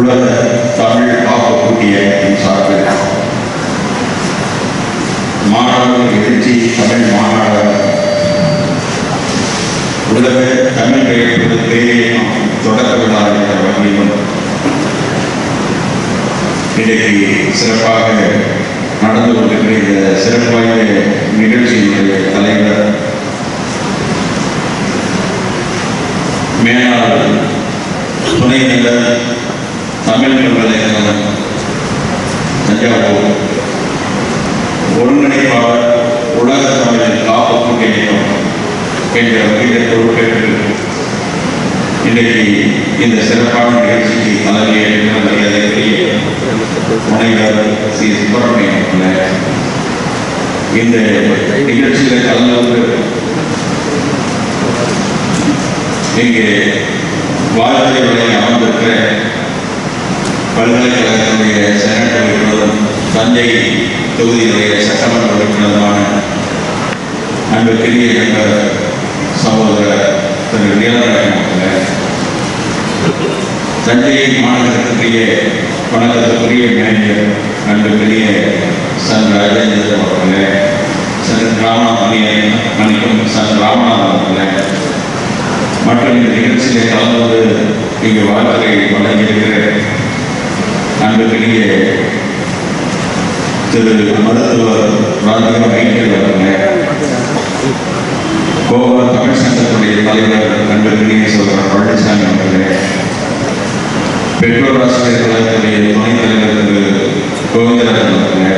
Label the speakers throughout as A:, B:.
A: உலக தமிழ் காப்பக்கூடிய சார்பில் மாணவர் எழுச்சி தமிழ் மாநாடு உலக தமிழ் கையெழுத்துக்கு தொடக்க விழா என்ற வகையிலும் இன்றைக்கு சிறப்பாக நடந்து கொண்டிருக்கிற இந்த சிறப்பு வாய்ந்த நிகழ்ச்சியினுடைய தலைவர் மேலாள் துணைவேந்தர் தமிழ் பல்கலைக்கழகம் தஞ்சாவூர் ஒருங்கிணைப்பாளர் உலக தமிழின் காப்பு கூட்டணியம் என்ற வகையில் பொறுப்பேற்று இன்றைக்கு இந்த சிறப்பான நிகழ்ச்சிக்கு தலைமையேற்ற மரியாதைக்குரிய முனைவர் சி சுப்பிரமணியம் அவர்களே இந்த நிகழ்ச்சியில் கலந்து கொண்டு இங்கே வாழ்க்கை வழங்கி அமர்ந்திருக்கிற பல்கலைக்கழகத்தினுடைய செனட் உறுப்பினரும் தஞ்சை தொகுதியினுடைய சட்டமன்ற உறுப்பினருமான அன்புக்குரிய நண்பர் சகோதரர் திரு நீலநாயகம் அவர்களே தஞ்சை மாநகரத்திற்குரிய வணக்கத்துக்குரிய மேனேஜர் அன்புக்குரிய சன் ராஜேந்திரன் அவர்களே சன் ராமநாதன் மணிக்கும் சன் ராமநாதன் அவர்களே மற்றும் இந்த நிகழ்ச்சியிலே கலந்து கொண்டு இங்கு வாழ்க்கை வழங்கியிருக்கிற அன்புக்குரிய திரு மருத்துவர் ராஜா ஐக்கியர் அவர்களே கோவா தமிழ் சங்கத்துடைய தலைவர் அன்புக்குரிய சொல்வர் பழனிசாமி அவர்களே பெற்றோர் ஆசிரியர் கழகத்துடைய துணைத் தலைவர் திரு கோவிந்தராஜன் அவர்களே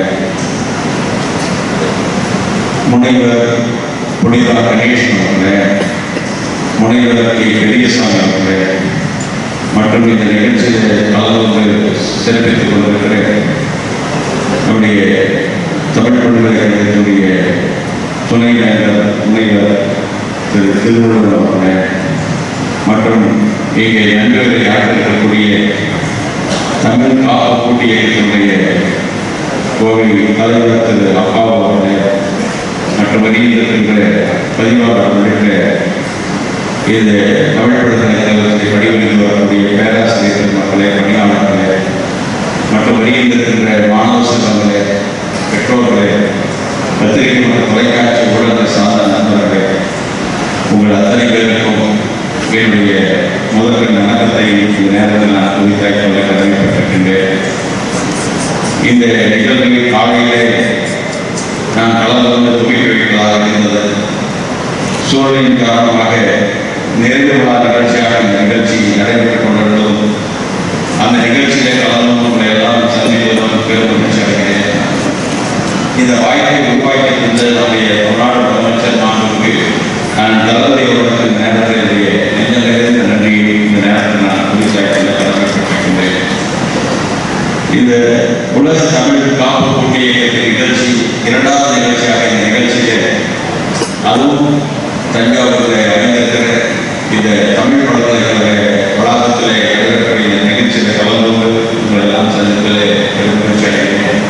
A: முனைவர் புனிதா கணேசன் அவர்களே முனைவர் கே பெரியசாமி அவர்களே மற்றும் இந்த நிகழ்ச்சியில் கலந்து கொண்டு சிறப்பித்துக் கொண்டிருக்கிற நம்முடைய தமிழ் பல்கலைக்கழகத்தினுடைய துணைவேந்தர் முனைவர் திரு திருவள்ளுவர் அவர்களே மற்றும் இங்கே நண்பர்களை ஆற்றிருக்கக்கூடிய தமிழ் காப்பு போட்டியத்தினுடைய கோவை தலைவர் திரு அப்பா அவர்களே மற்றும் வருகின்ற பதிவாளர் உள்ளிட்ட இந்த தமிழ் பல்கலைக்கழகத்தை வடிவமைத்து வரக்கூடிய பேராசிரியர்கள் மக்களே பணியாளர்களே மற்றும் வருகின்ற மாணவ சங்கங்களே பெற்றோர்களே பத்திரிகை மற்றும் தொலைக்காட்சி ஊடக சார்ந்த நண்பர்களே உங்கள் அத்தனை பேருக்கும் என்னுடைய முதல்வர் வணக்கத்தை இந்த நேரத்தில் நான் குறித்தாய் சொல்ல கடமைப்பட்டிருக்கின்றேன் இந்த நிகழ்வில் காலையிலே நான் கலந்து கொண்டு துவக்கி வைப்பதாக இருந்தது சூழலின் காரணமாக நிறைவு விழா நிகழ்ச்சியாக இந்த நிகழ்ச்சி நடைபெற்றுக் கொண்டிருந்ததும் அந்த நிகழ்ச்சியிலே கலந்து கொண்டு எல்லாம் சந்திப்பதும் பெரும் மகிழ்ச்சி அடைகிறேன் இந்த வாய்ப்பை உருவாக்கி தந்த நம்முடைய முன்னாள் முதலமைச்சர் மாண்புக்கு நான் தளபதி அவர்களுக்கு இந்த நேரத்தில் என்னுடைய நெஞ்ச நிறைந்த நன்றியை இந்த நேரத்தில் நான் குறிச்சாய்ச்சியில் கடமைப்பட்டிருக்கின்றேன் இந்த உலக தமிழ் காப்பு போட்டி நிகழ்ச்சி இரண்டாவது நிகழ்ச்சியாக இந்த நிகழ்ச்சியிலே அதுவும் தஞ்சாவூரில் அமைந்திருக்கிற இந்த தமிழ் பல்கலைக்கழக வளாகத்திலே நடைபெறக்கூடிய இந்த நிகழ்ச்சியில் கலந்து கொண்டு உங்களை எல்லாம் சந்திப்பதிலே பெரும் மகிழ்ச்சி அடைகிறேன்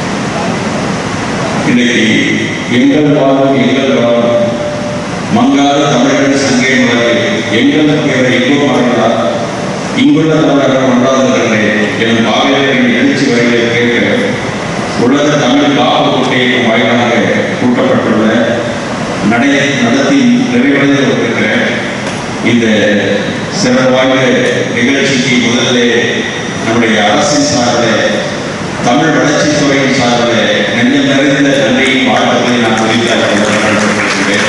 A: இன்றைக்கு எங்கள் வாழும் எங்கள் வாழும் மங்காத தமிழர்கள் சங்கை முறையில் எங்கள் பெயரை எங்கும் வாழ்ந்தார் இங்குள்ள தமிழர்கள் ஒன்றாதவர்களே என் பாவையரின் எழுச்சி வரையிலே கேட்க உலக தமிழ் காப்பு கொட்டையின் வாயிலாக கூட்டப்பட்டுள்ள நடை நடத்தி நிறைவடைந்து கொண்டிருக்கிற இந்த சிறப்பாக நிகழ்ச்சிக்கு முதலிலே நம்முடைய அரசின் சார்பில் தமிழ் வளர்ச்சித் துறையின் சார்பில் நெஞ்சம் நிறைந்த நன்றியும் வாழ்த்துக்களை நான் தெரிவித்திருக்கிறேன்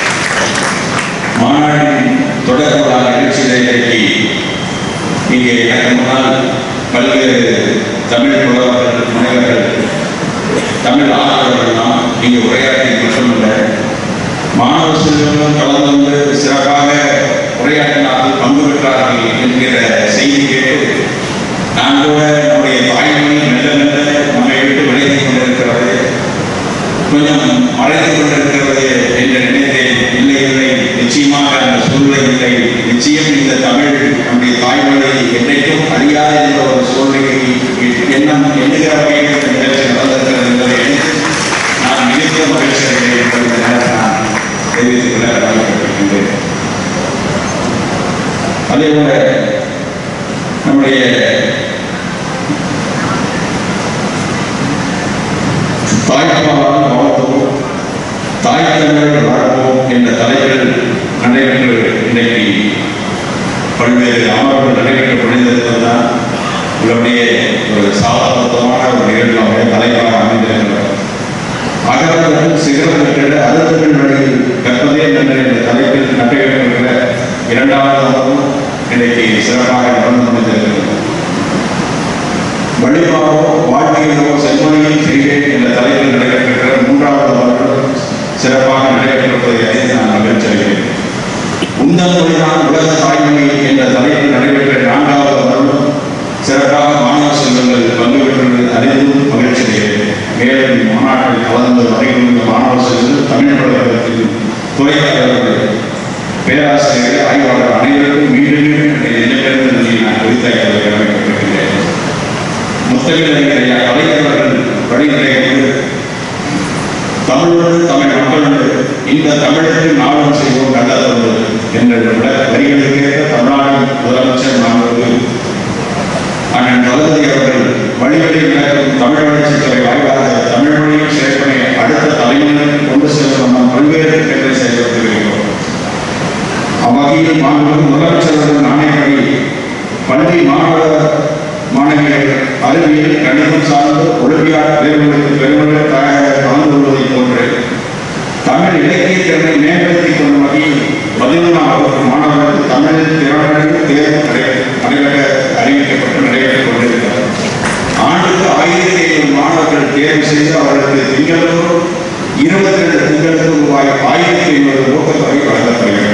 A: மாநாட்டின் தொடக்க விழா நிகழ்ச்சியிலே இன்றைக்கு இங்கே எனக்கு முன்னால் பல்வேறு தமிழ் புலவர்கள் முனைவர்கள் தமிழ் ஆர்வலர்கள்லாம் இங்கே உரையாற்றி மட்டுமல்ல மாணவ செல்வங்களும் கலந்து கொண்டு சிறப்பாக உரையாற்றினார்கள் பங்கு பெற்றார்கள் என்கிற செய்தி கேட்டு நான் கூட நம்முடைய தாய்மொழி மெல்ல மெல்ல நம்மை விட்டு விலகிக் கொண்டிருக்கிறது கொஞ்சம் மறைந்து கொண்டிருக்கிறது என்று நினைத்தேன் இல்லை இல்லை நிச்சயமாக அந்த சூழ்நிலை இல்லை நிச்சயம் இந்த தமிழ் நம்முடைய தாய்மொழி என்றைக்கும் அழியாது என்ற ஒரு சூழ்நிலை எண்ணம் எண்ணுகிற வகையில் இந்த நிகழ்ச்சி நடந்திருக்கிறது என்பதை எண்ணித்து நான் மிகுந்த மகிழ்ச்சி அடைகிறேன் என்பதை இந்த நேரத்தில் நான் தெரிவித்துக் கொள்ள கடமைப்பட்டிருக்கின்றேன் அதே போல நம்முடைய தாய்ப்பாலால் வாழ்த்துவோம் தாய் தமிழர் வாழ்வோம் என்ற தலைப்பில் நடைபெற்று இன்றைக்கு பல்வேறு அமர்வுகள் நடைபெற்றப்படுகிறது தான் உங்களுடைய ஒரு சாதாரணமான ஒரு நிகழ்வாக தலைப்பாக அமைந்திருக்கிறது அகரங்கள் சிகரம் கட்டிட அறுத்தமிழ் வழியில் கற்பதே என்ற இந்த தலைப்பில் நடைபெறுகிற இரண்டாவது அமர்வும் இன்றைக்கு சிறப்பாக நடந்து கொண்டிருக்கிறது வழிபாடோ வாழ்க்கையிலோ செம்மொழியில் செய்வேன் என்ற தலைப்பில் நடைபெற்ற மூன்றாவது அமர்வு சிறப்பாக நடைபெற்றிருப்பதை அறிந்து நான் மகிழ்ச்சி அடைகிறேன் உந்தன் மொழிதான் உலக தாய்மொழி என்ற தலைப்பில் நடைபெற்ற நான்காவது அமர்வு சிறப்பாக மாணவ செல்வங்கள் பங்கு பெற்றது அறிந்தும் மகிழ்ச்சி அடைகிறேன் மேலும் மாநாட்டில் கலந்து வருகின்ற மாணவ செல்வங்கள் தமிழ் வழிபாட்டில் துறை தலைவர்கள் பேராசிரியர்கள் ஆய்வாளர் அனைவருக்கும் மீண்டும் மீண்டும் என்னுடைய நெஞ்சமிருந்து நன்றியை நான் குறித்தாக்கி கடமைப்பட்டிருக்கிறேன் முத்தமிழறிஞர் கலைஞர்கள் வழிநடைபெற்று தமிழோடு தமிழ் மக்களோடு இந்த தமிழுக்கு நாளும் செய்வோம் நல்லதொன்று என்ற விட வரிகளுக்கேற்ற தமிழ்நாடு முதலமைச்சர் மாண்புக்கு அண்ணன் தளபதி அவர்கள் வழிவழி நடக்கும் தமிழ் வளர்ச்சித்துறை வாயிலாக தமிழ் மொழியின் சேர்ப்பனை அடுத்த தலைமுறைக்கு கொண்டு செல்லும் நாம் பல்வேறு திட்டங்களை செயல்படுத்தி வருகிறோம் அவ்வகையில் மாண்புமிகு முதலமைச்சர்கள் நாணயப்படி பள்ளி மாணவ மாணவியர் அறிவியல் கணிதம் சார்ந்து ஒலிம்பியாட் தேர்வுகளுக்கு பெருமளவு தயாராக கலந்து கொள்வதைப் போன்று தமிழ் இலக்கிய திறனை மேம்படுத்திக் கொள்ளும் வகையில் பதினொன்றாம் வகுப்பு மாணவர்களுக்கு தமிழில் திறனடைந்து தேர்வு நடை- நடைபெற அறிவிக்கப்பட்டு நடைபெற்றுக் கொண்டிருக்கிறது ஆண்டுக்கு ஆயிரத்தி ஐநூறு மாணவர்கள் தேர்வு செய்து அவர்களுக்கு திங்களூர் இருபத்தி ரெண்டு திங்களுக்கு ரூபாய் ஆயிரத்தி ஐநூறு ஊக்கத்தொகை வழங்கப்படுகிறது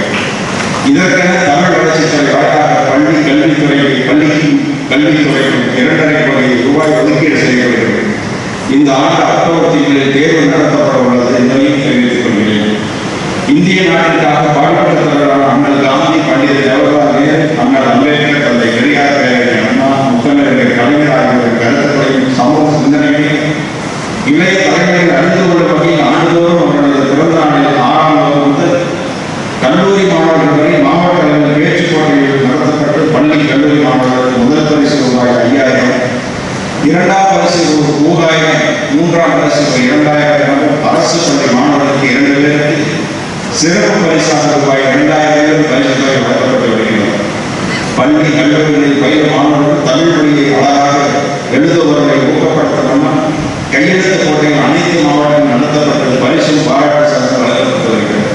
A: இதற்கென தமிழ் வளர்ச்சித்துறை வாயிலாக பள்ளி கல்வித்துறையை பள்ளிக்கு கல்வித்துறைக்கும் இரண்டரை கோடி ரூபாய் ஒதுக்கீடு செய்யப்படுகிறது இந்த ஆண்டு அக்டோபர் திங்களில் தேர்வு நடத்தப்பட உள்ளது என்பதையும் தெரிவித்துக் கொள்கிறேன் இந்திய நாட்டிற்காக பாடுபட்ட தலைவரான அண்ணல் காந்தி பண்டித ஜவஹர்லால் நேரு அண்ணல் அம்பேத்கர் தந்தை பெரியார் பேரறிஞர் அண்ணா முத்தமிழர் கலைஞர் ஆகியோரின் கருத்துக்களையும் சமூக சிந்தனைகளையும் இளைய தலைமுறையில் அறிந்து கொள்ளும் வகையில் ஆண்டுதோறும் அவர்களது பிறந்த நாளில் ஆறாம் வகுப்பு முதல் கல்லூரி மாணவர்கள் வரை மாவட்ட அளவில் பேச்சுப் போட்டிகள் நடத்தப்பட்டு பள்ளி கல்லூரி மாணவர்களுக்கு முதல் பரிசு ரூபாய் ஐயாயிரம் இரண்டாம் பரிசு ரூ- மூவாயிரம் மூன்றாம் பரிசு ரூபாய் இரண்டாயிரம் அரசு பள்ளி மாணவர்களுக்கு இரண்டு பேருக்கு சிறப்பு பரிசாக ரூபாய் இரண்டாயிரம் பரிசு தொகை வழங்கப்பட்டு வருகிறது பள்ளி கல்லூரிகளில் பயிலும் மாணவர்கள் தமிழ் மொழியை அழகாக எழுதுவதை ஊக்கப்படுத்த வண்ணம் கையெழுத்து போட்டிகள் அனைத்து மாவட்டங்களும் நடத்தப்பட்டு பரிசும் பாராட்டு சார்ந்து வழங்கப்பட்டு வருகிறது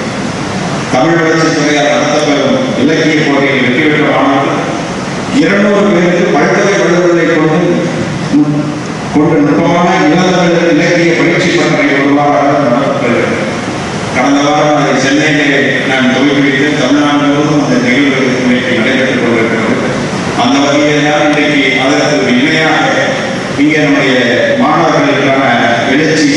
A: தமிழ் வளர்ச்சித் துறையால் நடத்தப்பெறும் இலக்கிய போட்டியில் வெற்றி பெற்ற மாணவர்கள் இருநூறு பேருக்கு பல்கலை வல்லுநர்களை கொண்டு நு- கொண்டு நுட்பமான இளந்தமிழர் இலக்கிய பயிற்சி பட்டறை ஒரு வாரம் நடத்தப்படுகிறது கடந்த வாரம் அதை சென்னையிலே நான் துவக்கி வைத்து தமிழ்நாடு முழுவதும் அந்த நிகழ்வு இன்னைக்கு நடைபெற்றுக் கொண்டிருக்கிறது அந்த வகையில் தான் இன்றைக்கு அதற்கு ஒரு இணையாக இங்கே நம்முடைய மாணவர்களுக்கான எழுச்சி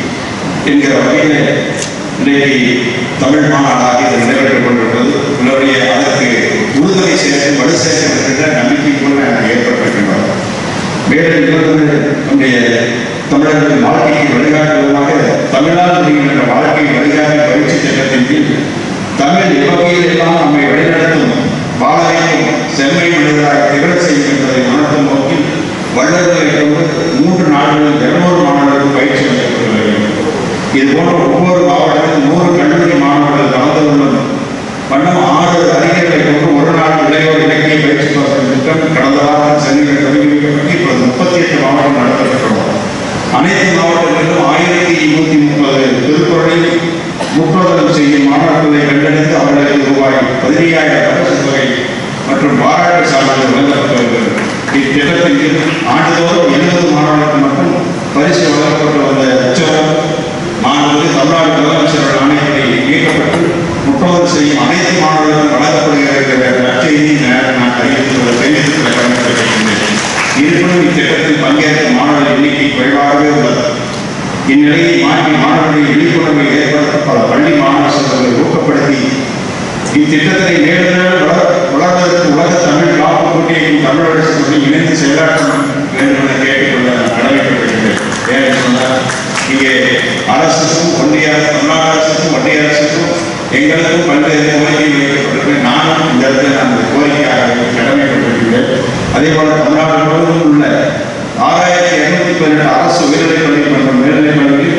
A: என்கிற வகையில் இன்றைக்கு தமிழ் மாநாடாக இது நடைபெற்றுக் கொண்டிருக்கிறது உங்களுடைய அதற்கு உறுதுணை சேர்த்து வலு சேர்க்க என்கின்ற நம்பிக்கை கூட எனக்கு ஏற்பட்டிருக்கின்றோம் மேலும் இவர்கள் நம்முடைய தமிழர்களின் வாழ்க்கையை வழிகாட்டுவதாக தமிழ்நாடு என்கின்ற வாழ்க்கை வழிகாட்டு பயிற்சி திட்டத்தின் கீழ் தமிழ் எவ்வகையில் எல்லாம் நம்மை வழிநடத்தும் பாலனையும் செம்மை மனிதராக திகழ செய்யும் என்பதை உணர்த்தும் நோக்கில் வள்ளல்களை கொண்டு மூன்று நாடுகளில் இருநூறு மாணவர்களுக்கு பயிற்சி அளிக்கப்பட்டு வருகிறது இது போன்ற ஒவ்வொரு மாவட்டத்திலும் நூறு கல்லூரி மாணவர்கள் கலந்து கொள்ளும் வண்ணம் ஆறு அறிஞர்களை கொண்டு ஒரு நாள் இளையோர் இலக்கிய பயிற்சி பயிற்சி திட்டம் கடந்த வாரம் சென்னையில் தொடங்கி வைக்கப்பட்டு இப்போது முப்பத்தி எட்டு மாவட்டம் நடத்தப்பட்டுள்ளோம் அனைத்து மாவட்டங்களிலும் ஆயிரத்தி நூத்தி முப்பது திருக்குறளில் முற்றோதல் செய்யும் மாணவர்களை கண்டெடுத்து அவர்களுக்கு ரூபாய் பதினையாயிரம் பரிசு தொகை மற்றும் பாராட்டு சான்றிதழ் வழங்கப்பட்டு வருகிறது இத்திட்டத்தின் கீழ் ஆண்டுதோறும் எழுபது மாணவர்களுக்கு மட்டும் பரிசு வழங்கப்பட்டு வந்த உற்சவம் மாணவர்கள் தமிழ்நாடு முதலமைச்சர் ஆணையத்தை நீக்கப்பட்டு முற்றோதல் செய்யும் அனைத்து மாணவர்களும் வழங்கப்படுகிற நற்செய்தி நான் தெரிவித்துள்ள தெரிவித்துக் கொள்ள கடமைப்பட்டிருக்கின்றேன் இருப்பினும் இத்திட்டத்தில் பங்கேற்கும் மாணவர்கள் எண்ணிக்கை குறைவாகவே உள்ளது இந்நிலையை மாற்றி மாணவர்களின் விழிப்புணர்வை ஏற்படுத்த பல பள்ளி மாணவ செல்வங்களை ஊக்கப்படுத்தி இத்திட்டத்தை மேலும் மேலும் வளர் வளர்வதற்கு உலக தமிழ் காப்பு போட்டியையும் தமிழ் வளர்ச்சி இணைந்து செயலாற்ற வேண்டும் என கேட்டுக்கொள்ள நான் கடமைப்பட்டிருக்கிறேன் ஏன்னு சொன்னால் இங்கே அரசுக்கும் ஒன்றிய அரசு தமிழ்நாடு அரசுக்கும் ஒன்றிய அரசுக்கும் எங்களுக்கும் பல்வேறு கோரிக்கை வைக்கப்பட்டிருக்கிறேன் நானும் இந்த இடத்துல நான் அந்த கோரிக்கையாக கடமைப்பட்டிருக்கிறேன் அதே போல தமிழ்நாடு முழுவதும் உள்ள ஆறாயிரத்தி இருநூத்தி பதினெட்டு அரசு உயர்நிலைப் பள்ளி மற்றும் மேல்நிலைப் பள்ளிகளில்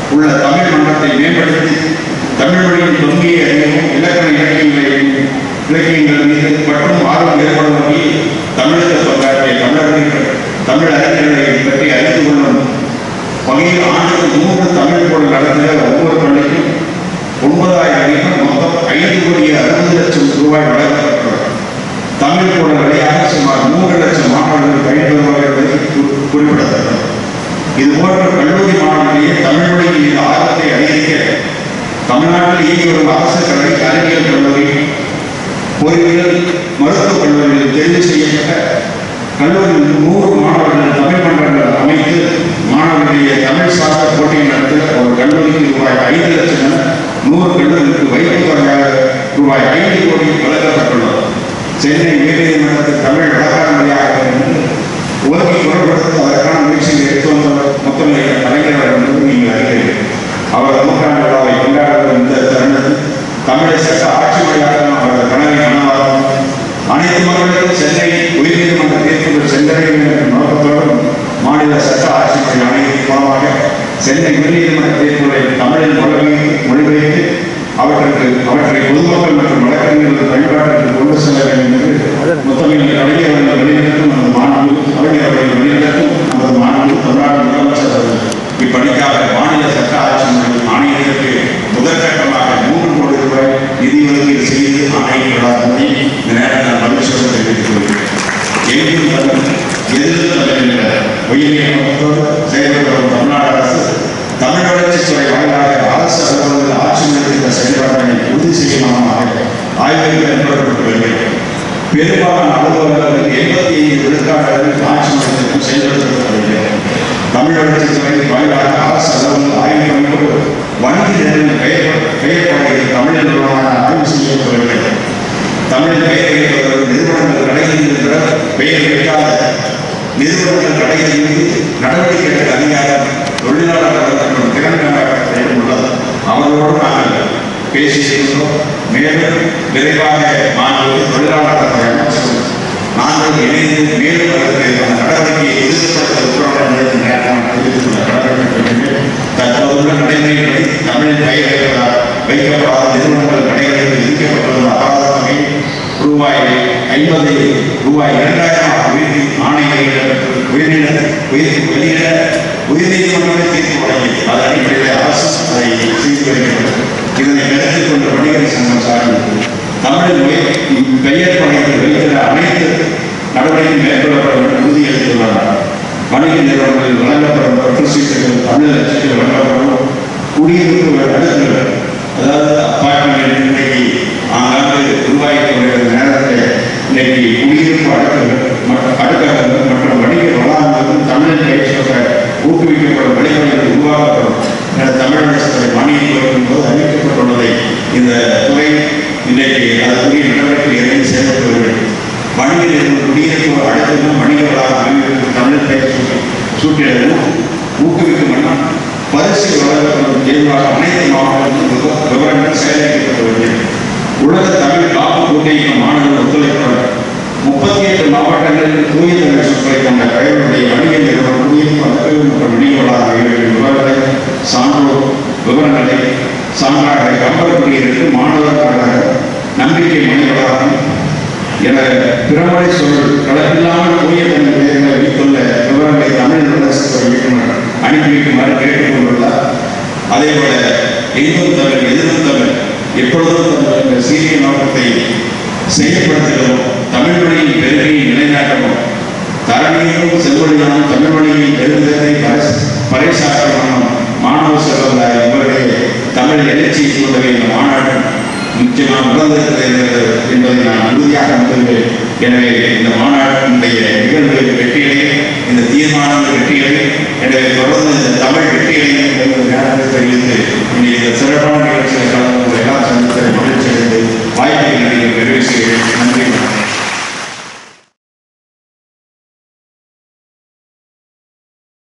A: உள்ள தமிழ் மன்றத்தை மேம்படுத்தி தமிழ் மொழியின் தொங்கியை அறியவும் இலக்கண இலக்கியங்களையும் இலக்கியங்கள் மீது மற்றும் ஆர்வம் ஏற்படும் வகையில் தமிழக தொண்டாற்றிய தமிழர்கள் தமிழ் அறிஞர்களை பற்றி அறிந்து கொள்ளும் வகையில் ஆண்டுக்கு மூன்று தமிழ் போல் நடந்த ஒவ்வொரு பள்ளிக்கும் ஒன்பதாயிரம் மொத்தம் ஐந்து கோடி அறுபது லட்சம் ரூபாய் வழங்கப்பட்டுள்ளது தமிழ் போல வழியாக சுமார் மூன்று லட்சம் மாணவர்கள் பயன்பெறுவார்கள் என்பது குறி- குறிப்பிடத்தக்கது இது போன்ற கல்லூரி மாணவர்களிடையே தமிழ் மொழியின் மீது ஆர்வத்தை அதிகரிக்க தமிழ்நாட்டில் இயங்கி வரும் அரசு கல்வி அறிவியல் கல்லூரி பொறியியல் மருத்துவக் கல்லூரிகளில் தேர்வு செய்யப்பட்ட கல்லூரியில் நூறு மாணவர்கள் தமிழ் மன்றங்கள் அமைத்து மாணவர்களிடையே தமிழ் சார்ந்த போட்டியை நடத்த ஒரு கல்லூரிக்கு ரூபாய் ஐந்து லட்சம் என நூறு கல்லூரிக்கு வைப்பு தொகையாக ரூபாய் ஐந்து கோடி வழங்கப்பட்டுள்ளது சென்னை உயர்நீதிமன்றத்தில் தமிழ் வழக்காடு மொழியாக உலகை குரல்படுத்த அதற்கான முயற்சியை எடுத்து வந்தவர் முத்தமிழ் கலைஞர் என்று நீங்கள் அறிவீர்கள் அவர் நூற்றாண்டு விழாவை கொண்டாடுகிற இந்த தருணத்தில் தமிழை சட்ட ஆட்சி மொழியாக அவரது கனவை மனவாதம் அனைத்து மக்களுக்கும் சென்னை உயர்நீதிமன்ற தீர்ப்புகள் சென்றடைய வேண்டும் என்ற நோக்கத்தோடு மாநில சட்ட ஆட்சி மொழி ஆணையத்தின் மூலமாக சென்னை உயர்நீதிமன்ற தீர்ப்புகளை தமிழில் மொழிபெயர்த்து மொழிபெயர்த்து அவற்றுக்கு அவற்றை பொதுமக்கள் மற்றும் வழக்கறிஞர்கள் பயன்பாட்டிற்கு கொண்டு செல்ல வேண்டும் என்று முத்தமிழ் கலைஞர் அவர்கள் வெளியிடக்கும் அந்த மாண்பு கலைஞர் அவர்கள் வெளியிடக்கும் அந்த மாண்பு தமிழ்நாடு முதலமைச்சர் அவர்கள் இப்பணிக்காக மாநில சட்ட ஆட்சி மொழி ஆணையத்திற்கு முதற்கட்டமாக மூன்று கோடி ரூபாய் நிதி ஒதுக்கீடு செய்து ஆணையிட்டுள்ளார் இந்த நேரத்தில் நான் மகிழ்ச்சியோடு தெரிவித்துக் கொள்கிறேன் எங்கும் தமிழ் எதிலும் தமிழ் என்ற உயரிய நோக்கத்தோடு செயல்பட்டு வரும் தமிழ்நாடு அரசு தமிழ் வளர்ச்சித்துறை வாயிலாக அரசு அலுவலர்கள் ஆட்சி நிறுத்த செயல்பாட்டை உறுதி செய்யுமாறு ஆய்வுகள் மேற்கொள்ளப்பட்டு வருகிறது பெரும்பாலான அலுவலர்கள் எண்பத்தி ஐந்து விழுக்காடு அளவில் ஆட்சி நிறுத்தம் செயல்படுத்தப்பட்டு வருகிறது தமிழ் வளர்ச்சித்துறை வாயிலாக அரசு அலுவலர்கள் ஆய்வு பண்ணிக்கொண்டு வங்கி நிறுவனம் பெயர் பெயர்பாடுகள் தமிழ் நிறுவனமான ஆய்வு செய்யப்பட்டு வருகிறது தமிழ் பெயர் வைப்பவர்கள் நிறுவனங்கள் கடைகின்ற பெயர் வைக்காத நிறுவனங்கள் கடைகள் மீது நடவடிக்கை எடுக்க அதிகாரம் தொழிலாளர் மற்றும் திறன் மேம்பாட்டு உள்ளது அவர்களோடு நாங்கள் பேசியிருக்கிறோம் மேலும் விரைவாக மாண்பு தொழிலாளர் துறை அமைச்சரும் நாங்கள் இணைந்து மேலும் அதற்கு அந்த நடவடிக்கையை எதிர்ப்படுத்த உத்தரவாதம் அளிக்கும் நேரம் தெரிவித்துள்ள நடவடிக்கை தற்போதுள்ள நடைமுறைகளை தமிழில் பெயர் வைப்பதால் வைக்கப்படாத நிறுவனங்கள் கடைகளில் விதிக்கப்பட்டுள்ள அபராத தொகை ரூபாய் ஐம்பது ரூபாய் இரண்டாயிரம் உயர்நீ ஆணையர்கள் உயர்நீத உயர் வெளியிட உயர்நீதிமன்றமே தீர்ப்பு வழங்கியது அது அடிப்படையில் அரசு அதை செய்து வருகிறது இதனை கருத்தில் கொண்ட வணிகர் சங்கம் சார்பில் தமிழில் உயர் பெயர் பணிகள் வைக்கிற அனைத்து நடவடிக்கை மேற்கொள்ளப்பட வேண்டும் உறுதியளித்துள்ளனர் வணிக நிறுவனங்களில் வழங்கப்படும் பற்று சீட்டுகள் தமிழ் அச்சுகள் வழங்கப்படும் குடியிருப்பு அடுக்குகள் அதாவது அப்பார்ட்மெண்ட் இன்னைக்கு ஆங்காங்கு உருவாகி கொண்டிருக்கிற நேரத்தில் இன்னைக்கு குடியிருப்பு அடுக்குகள் மற்றும் அடுக்ககங்கள் மற்றும் வணிக வளாகங்களும் தமிழில் பயிற்சியாக ஊக்குவிக்கப்படும் வழிமுறைகள் உருவாக்கப்படும் என தமிழ் அரசுத்துறை மானியம் கொடுக்கும் போது அறிவிக்கப்பட்டுள்ளதை இந்த துறை இன்றைக்கு அதற்குரிய நடவடிக்கை இறங்கி செயல்பட்டு வருகிறது வணிக நிறுவனம் குடியிருப்பு அடுத்ததும் வணிக வளாகம் அமைப்பிற்கு தமிழ் பயிற்சி சூட்டிடவும் ஊக்குவிக்கும் வண்ணம் பரிசு வழங்கப்படும் தேர்வாக அனைத்து மாவட்டங்களிலும் விவ- விவரங்கள் சேகரிக்கப்பட்டு வருகிறது உலக தமிழ் காப்பு கூட்டணிக்கு மாணவர்கள் ஒத்துழைப்புடன் முப்பத்தி எட்டு மாவட்டங்களில் தூய தமிழ் சொற்களை கொண்ட பெயருடைய வணிக நிறுவனம் குடியிருப்பு அடுக்கு மற்றும் வணிக வளாக ஆகியவற்றின் விவரங்களை சான்றோர் விவரங்களை சான்றாக கம்பர் குடியிருக்கு மாணவர் கழக நம்பிக்கை மணி வளாகம் என பிறமொழி சொல் கலப்பில்லாமல் தூய தமிழ் பெயர்களை வைத்துள்ள விவரங்களை தமிழ் அரசு இயக்குனர் அனுப்பி வைக்குமாறு கேட்டுக் கொண்டுள்ளார் அதே போல எங்கும் தமிழ் எதிரும் தமிழ் எப்பொழுதும் தமிழ் என்ற சீரிய நோக்கத்தை செயல்படுத்துகிறோம் தமிழ் மொழியின் பெருமையை நிலைநாட்டவும் தரணியும் செல்வழியாலும் தமிழ் மொழியின் பெருமிதத்தை பறை- பறைசாற்றணும் மாணவ செல்வந்தாய் உங்களுடைய தமிழ் எழுச்சி போன்றவை இந்த மாநாடு முக்கியமாக உணர்ந்திருக்கிறது என்பதை நான் உறுதியாக நம்புகிறேன் எனவே இந்த மாநாட்டினுடைய நிகழ்வுகள் வெற்றியடைய இந்த தீர்மானங்கள் வெற்றியடைய எனவே தொடர்ந்து இந்த தமிழ்